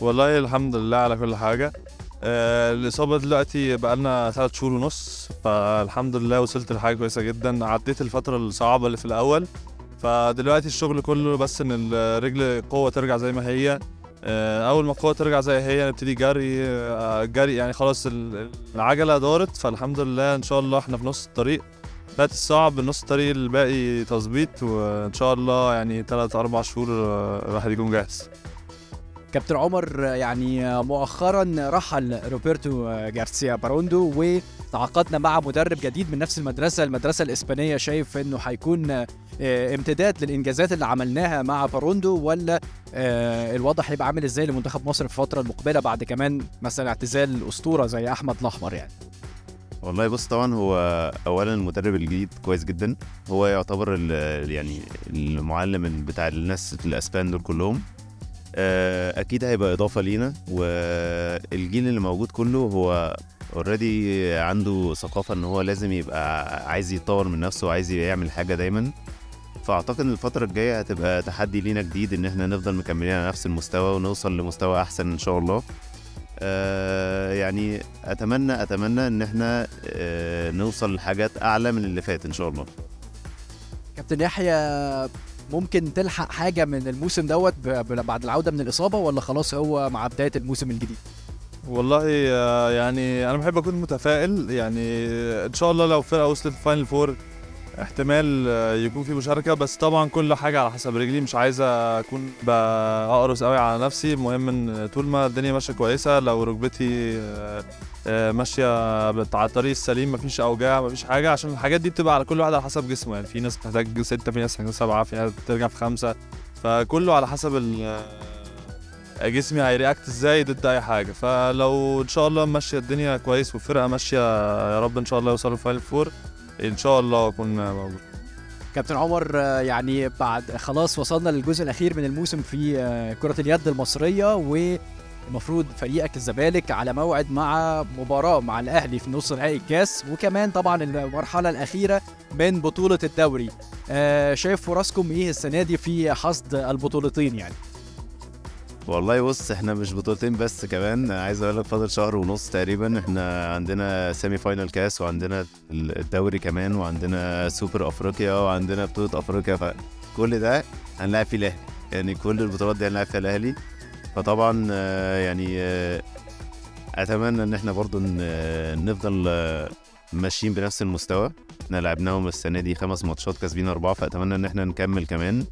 والله الحمد لله على كل حاجة آه، الإصابة دلوقتي بقالنا ثلاث شهور ونص فالحمد لله وصلت لحاجة كويسة جدا عديت الفترة الصعبة اللي في الأول فدلوقتي الشغل كله بس إن الرجل القوة ترجع زي ما هي آه، أول ما القوة ترجع زي هي نبتدي جري آه، جري يعني خلاص ال- العجلة دارت فالحمد لله إن شاء الله إحنا في نص الطريق فات الصعب نص الطريق الباقي تظبيط وإن شاء الله يعني تلات أربع شهور آه، الواحد يكون جاهز كابتن عمر يعني مؤخرا رحل روبرتو جارسيا باروندو وتعاقدنا مع مدرب جديد من نفس المدرسه المدرسه الاسبانيه شايف انه هيكون آه، امتداد للانجازات اللي عملناها مع باروندو ولا آه، الوضع هيبقى عامل ازاي لمنتخب مصر في الفتره المقبله بعد كمان مثلا اعتزال الاسطوره زي احمد الاحمر يعني والله بص طبعا هو اولا المدرب الجديد كويس جدا هو يعتبر ال- يعني المعلم بتاع الناس الاسبان دول كلهم آه، اكيد هيبقى اضافه لينا والجيل اللي موجود كله هو اوريدي عنده ثقافه ان هو لازم يبقى عايز يتطور من نفسه وعايز يعمل حاجه دايما فاعتقد ان الفتره الجايه هتبقى تحدي لينا جديد ان احنا نفضل مكملين على نفس المستوى ونوصل لمستوى احسن ان شاء الله آه، يعني اتمنى اتمنى ان احنا آه، نوصل لحاجات اعلى من اللي فات ان شاء الله كابتن يحيى ممكن تلحق حاجه من الموسم دوت ب- ب- بعد العوده من الاصابه ولا خلاص هو مع بدايه الموسم الجديد والله آه، يعني انا بحب اكون متفائل يعني ان شاء الله لو فرقه وصلت الفاينل فور احتمال آه، يكون في مشاركه بس طبعا كل حاجه على حسب رجلي مش عايز اكون بقرص قوي على نفسي المهم ان طول ما الدنيا ماشيه كويسه لو ركبتي آه، آه، ماشيه بت- على الطريق السليم مفيش اوجاع مفيش حاجه عشان الحاجات دي بتبقى على كل واحد على حسب جسمه يعني في ناس بتحتاج سته في ناس بتحتاج سبعه في ناس بترجع في خمسه فكله على حسب ال جسمي هيرياكت ازاي ضد اي حاجه فلو ان شاء الله ماشيه الدنيا كويس والفرقه ماشيه يا رب ان شاء الله يوصلوا فاينل فور ان شاء الله اكون موجود كابتن عمر آه، يعني بعد خلاص وصلنا للجزء الاخير من الموسم في آه، كره اليد المصريه والمفروض فريقك الزمالك على موعد مع مباراه مع الاهلي في نص نهائي الكاس وكمان طبعا المرحله الاخيره من بطوله الدوري آه، شايف فرصكم ايه السنه دي في حصد البطولتين يعني والله بص احنا مش بطولتين بس كمان عايز اقول لك فاضل شهر ونص تقريبا احنا عندنا سيمي فاينال كاس وعندنا الدوري كمان وعندنا سوبر افريقيا وعندنا بطولة افريقيا فكل ده هنلعب فيه الاهلي يعني كل البطولات دي هنلعب فيها الاهلي فطبعا آه، يعني آه، اتمنى ان احنا برضو ن- آه، نفضل آه، ماشيين بنفس المستوى احنا لعبناهم السنه دي خمس ماتشات كاسبين اربعه فاتمنى ان احنا نكمل كمان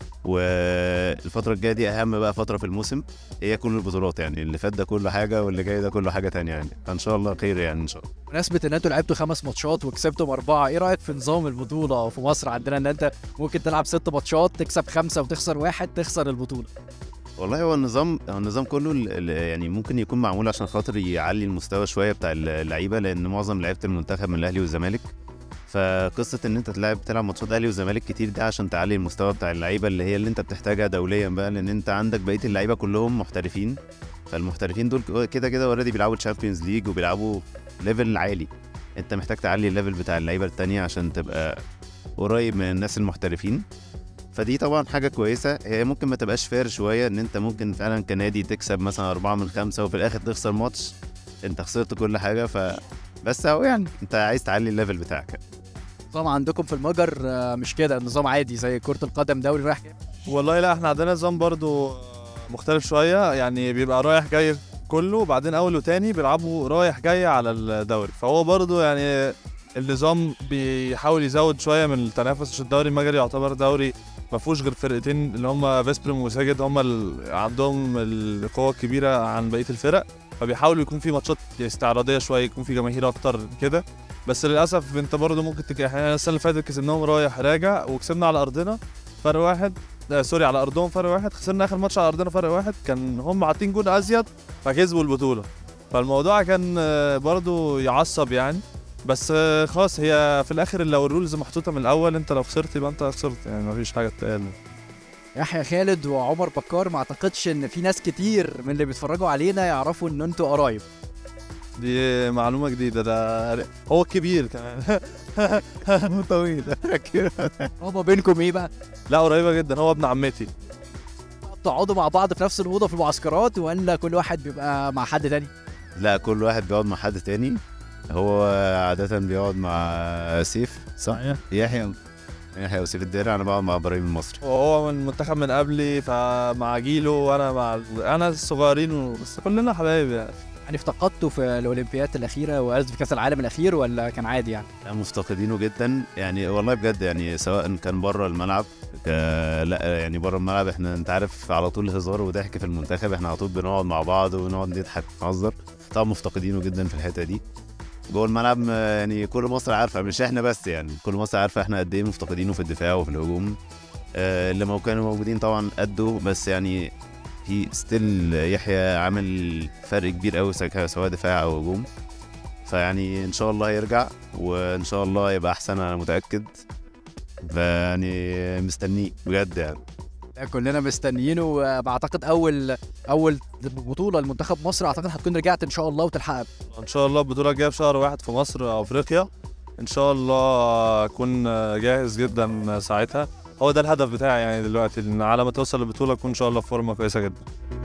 والفترة الجاية دي أهم بقى فترة في الموسم هي كل البطولات يعني اللي فات ده كله حاجة واللي جاي ده كله حاجة تانية يعني فإن شاء الله خير يعني إن شاء الله بمناسبة ان انتوا لعبتوا خمس ماتشات وكسبتوا اربعة، ايه رأيك في نظام البطولة في مصر عندنا ان انت ممكن تلعب ست ماتشات تكسب خمسة وتخسر واحد تخسر البطولة. والله هو النظام هو النظام كله ال- ال- يعني ممكن يكون معمول عشان خاطر يعلي المستوى شوية بتاع اللعيبة لأن معظم لعيبة المنتخب من الأهلي والزمالك فقصة إن أنت تلعب تلعب ماتشات أهلي والزمالك كتير ده عشان تعلي المستوى بتاع اللعيبة اللي هي اللي أنت بتحتاجها دوليا بقى لأن أنت عندك بقية اللعيبة كلهم محترفين فالمحترفين دول كده كده اوريدي بيلعبوا تشامبيونز ليج وبيلعبوا ليفل عالي انت محتاج تعلي الليفل بتاع اللعيبه التانية عشان تبقى قريب من الناس المحترفين فدي طبعا حاجه كويسه هي ممكن ما تبقاش فير شويه ان انت ممكن فعلا كنادي تكسب مثلا أربعة من خمسة وفي الاخر تخسر ماتش انت خسرت كل حاجه ف بس اهو يعني انت عايز تعلي الليفل بتاعك النظام عندكم في المجر آه، مش كده النظام عادي زي كرة القدم دوري رايح جاي. والله لا احنا عندنا نظام برضو مختلف شويه يعني بيبقى رايح جاي كله وبعدين اول وتاني بيلعبوا رايح جاي على الدوري فهو برضو يعني النظام بيحاول يزود شويه من التنافس عشان الدوري المجري يعتبر دوري ما فيهوش غير فرقتين اللي هم فيسبريم وساجد هم اللي عندهم القوه الكبيره عن بقيه الفرق فبيحاولوا يكون في ماتشات استعراضيه شويه يكون في جماهير اكتر كده بس للاسف انت برضه ممكن تك... احنا السنه اللي فاتت كسبناهم رايح راجع وكسبنا على ارضنا فرق واحد آه سوري على ارضهم فرق واحد خسرنا اخر ماتش على ارضنا فرق واحد كان هم عاطين جول ازيد فكسبوا البطوله فالموضوع كان آه، برضو يعصب يعني بس آه، خلاص هي في الاخر لو الرولز محطوطه من الاول انت لو خسرت يبقى انت خسرت يعني مفيش حاجه تتقال يحيى خالد وعمر بكار ما اعتقدش ان في ناس كتير من اللي بيتفرجوا علينا يعرفوا ان انتوا قرايب دي معلومه جديده ده هو كبير كمان مو طويل بابا بينكم ايه بقى؟ لا قريبه جدا هو ابن عمتي بتقعدوا مع بعض في نفس الاوضه في المعسكرات ولا كل واحد بيبقى مع حد تاني لا كل واحد بيقعد مع حد تاني هو عادة بيقعد مع سيف صح؟ يحيى يحيى وسيف الدرع انا بقعد مع ابراهيم المصري وهو من المنتخب من قبلي فمع جيله وانا مع انا الصغيرين و- بس كلنا حبايب يعني يعني افتقدته في الاولمبيات الاخيره وقصدي في كاس العالم الاخير ولا كان عادي يعني لا، مفتقدينه جدا يعني والله بجد يعني سواء كان بره الملعب ك... لا يعني بره الملعب احنا انت عارف على طول هزار وضحك في المنتخب احنا على طول بنقعد مع بعض ونقعد نضحك ونهزر طبعا مفتقدينه جدا في الحته دي جوه الملعب م- يعني كل مصر عارفه مش احنا بس يعني كل مصر عارفه احنا قد ايه مفتقدينه في الدفاع وفي الهجوم آه، اللي ما كانوا موجودين طبعا قده بس يعني في ستيل يحيى عامل فرق كبير قوي سواء سواء دفاع او هجوم فيعني ان شاء الله يرجع وان شاء الله يبقى احسن انا متاكد فيعني مستنيه بجد يعني كلنا مستنيينه واعتقد اول اول بطوله لمنتخب مصر اعتقد هتكون رجعت ان شاء الله وتلحقها ان شاء الله البطوله الجايه في شهر واحد في مصر او افريقيا ان شاء الله اكون جاهز جدا ساعتها هو ده الهدف بتاعي يعني دلوقتي ان على ما توصل البطوله اكون ان شاء الله في فورمه كويسه جدا